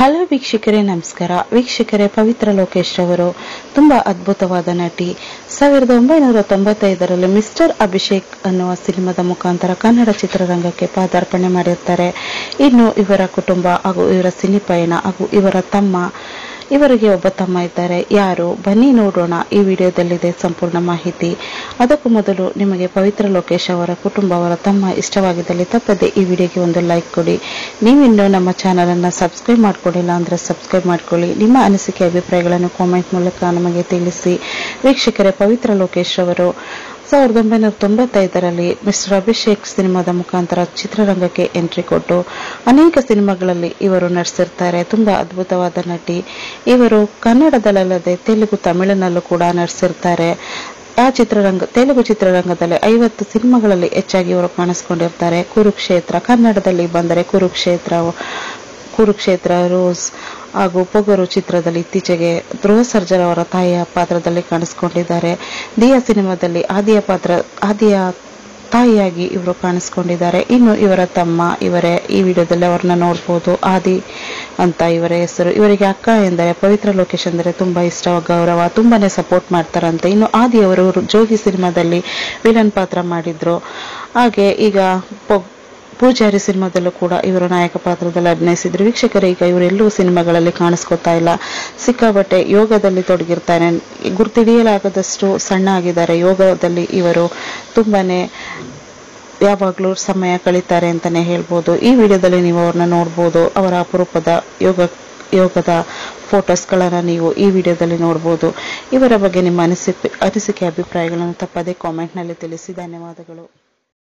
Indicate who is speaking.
Speaker 1: hello ವೀಕ್ಷಕರೇ ನಮಸ್ಕಾರ ವೀಕ್ಷಕರೇ ಪವಿತ್ರ ಲೋಕೇಶ್ ರವರು ತುಂಬಾ ಅದ್ಭುತವಾದ ನಟಿ ಸಾವಿರದ ಒಂಬೈನೂರ ತೊಂಬತ್ತೈದರಲ್ಲಿ ಮಿಸ್ಟರ್ ಅಭಿಷೇಕ್ ಅನ್ನುವ ಸಿನಿಮಾದ ಮುಖಾಂತರ ಕನ್ನಡ ಚಿತ್ರರಂಗಕ್ಕೆ ಪಾದಾರ್ಪಣೆ ಮಾಡಿರ್ತಾರೆ ಇನ್ನು ಇವರ ಕುಟುಂಬ ಹಾಗೂ ಇವರ ಸಿನಿ ಪಯಣ ಹಾಗೂ ಇವರ ತಮ್ಮ ಇವರಿಗೆ ಒಬ್ಬ ತಮ್ಮ ಇದ್ದಾರೆ ಯಾರು ಬನ್ನಿ ನೋಡೋಣ ಈ ವಿಡಿಯೋದಲ್ಲಿದೆ ಸಂಪೂರ್ಣ ಮಾಹಿತಿ ಅದಕ್ಕೂ ಮೊದಲು ನಿಮಗೆ ಪವಿತ್ರ ಲೋಕೇಶ್ ಅವರ ಕುಟುಂಬ ಅವರ ತಮ್ಮ ಇಷ್ಟವಾಗಿದ್ದಲ್ಲಿ ತಪ್ಪದೆ ಈ ವಿಡಿಯೋಗೆ ಒಂದು ಲೈಕ್ ಕೊಡಿ ನೀವಿನ್ನೂ ನಮ್ಮ ಚಾನಲ್ ಅನ್ನ ಸಬ್ಸ್ಕ್ರೈಬ್ ಮಾಡ್ಕೊಂಡಿಲ್ಲ ಅಂದ್ರೆ ಸಬ್ಸ್ಕ್ರೈಬ್ ಮಾಡ್ಕೊಳ್ಳಿ ನಿಮ್ಮ ಅನಿಸಿಕೆ ಅಭಿಪ್ರಾಯಗಳನ್ನು ಕಾಮೆಂಟ್ ಮೂಲಕ ನಮಗೆ ತಿಳಿಸಿ ವೀಕ್ಷಕರೇ ಪವಿತ್ರ ಲೋಕೇಶ್ ಅವರು ಸಾವಿರದ ಒಂಬೈನೂರ ತೊಂಬತ್ತೈದರಲ್ಲಿ ಮಿಸ್ಟರ್ ಅಭಿಷೇಕ್ ಸಿನಿಮಾದ ಮುಖಾಂತರ ಚಿತ್ರರಂಗಕ್ಕೆ ಎಂಟ್ರಿ ಕೊಟ್ಟು ಅನೇಕ ಸಿನಿಮಾಗಳಲ್ಲಿ ಇವರು ನಟಿಸಿರ್ತಾರೆ ತುಂಬಾ ಅದ್ಭುತವಾದ ನಟಿ ಇವರು ಕನ್ನಡದಲ್ಲದೆ ತೆಲುಗು ತಮಿಳಿನಲ್ಲೂ ಕೂಡ ನಟಿಸಿರ್ತಾರೆ ಆ ಚಿತ್ರರಂಗ ತೆಲುಗು ಚಿತ್ರರಂಗದಲ್ಲಿ ಐವತ್ತು ಸಿನಿಮಾಗಳಲ್ಲಿ ಹೆಚ್ಚಾಗಿ ಇವರು ಕಾಣಿಸ್ಕೊಂಡಿರ್ತಾರೆ ಕುರುಕ್ಷೇತ್ರ ಕನ್ನಡದಲ್ಲಿ ಬಂದರೆ ಕುರುಕ್ಷೇತ್ರ ಕುರುಕ್ಷೇತ್ರ ರೋಸ್ ಹಾಗೂ ಪೊಗರು ಚಿತ್ರದಲ್ಲಿ ಇತ್ತೀಚೆಗೆ ಧ್ರುವ ಸರ್ಜರ್ ಅವರ ತಾಯಿಯ ಪಾತ್ರದಲ್ಲಿ ಕಾಣಿಸ್ಕೊಂಡಿದ್ದಾರೆ ದಿಯಾ ಸಿನಿಮಾದಲ್ಲಿ ಆದಿಯ ಪಾತ್ರ ಆದಿಯ ತಾಯಿಯಾಗಿ ಇವರು ಕಾಣಿಸ್ಕೊಂಡಿದ್ದಾರೆ ಇನ್ನು ಇವರ ತಮ್ಮ ಇವರೇ ಈ ವಿಡಿಯೋದಲ್ಲಿ ಅವ್ರನ್ನ ನೋಡ್ಬೋದು ಆದಿ ಅಂತ ಇವರ ಹೆಸರು ಇವರಿಗೆ ಅಕ್ಕ ಎಂದರೆ ಪವಿತ್ರ ಲೋಕೇಶ್ ಅಂದರೆ ತುಂಬಾ ಇಷ್ಟ ಗೌರವ ತುಂಬಾನೇ ಸಪೋರ್ಟ್ ಮಾಡ್ತಾರಂತೆ ಇನ್ನು ಆದಿ ಅವರು ಜೋಗಿ ಸಿನಿಮಾದಲ್ಲಿ ವಿಲನ್ ಪಾತ್ರ ಮಾಡಿದ್ರು ಹಾಗೆ ಈಗ ಪೊ- ಪೂಜಾರಿ ಸಿನಿಮಾದಲ್ಲೂ ಕೂಡ ಇವರು ನಾಯಕ ಪಾತ್ರದಲ್ಲಿ ಅಭಿನಯಿಸಿದ್ರು ವೀಕ್ಷಕರು ಈಗ ಇವರೆಲ್ಲೂ ಸಿನಿಮಾಗಳಲ್ಲಿ ಕಾಣಿಸ್ಕೊತಾ ಇಲ್ಲ ಸಿಕ್ಕಾಬಟ್ಟೆ ಯೋಗದಲ್ಲಿ ತೊಡಗಿರ್ತಾರೆ ಗುರ್ತಿಡಿಯಲಾಗದಷ್ಟು ಸಣ್ಣ ಆಗಿದ್ದಾರೆ ಯೋಗದಲ್ಲಿ ಇವರು ತುಂಬಾನೇ ಯಾವಾಗಲೂ ಸಮಯ ಕಳೀತಾರೆ ಅಂತಾನೆ ಹೇಳ್ಬೋದು ಈ ವಿಡಿಯೋದಲ್ಲಿ ನೀವು ಅವ್ರನ್ನ ನೋಡ್ಬೋದು ಅವರ ಅಪರೂಪದ ಯೋಗ ಯೋಗದ ಫೋಟೋಸ್ಗಳನ್ನು ನೀವು ಈ ವಿಡಿಯೋದಲ್ಲಿ ನೋಡ್ಬೋದು ಇವರ ಬಗ್ಗೆ ನಿಮ್ಮ ಅನಿಸಿಕೆ ಅನಿಸಿಕೆ ಅಭಿಪ್ರಾಯಗಳನ್ನು ತಪ್ಪದೇ ಕಾಮೆಂಟ್ನಲ್ಲಿ ತಿಳಿಸಿ ಧನ್ಯವಾದಗಳು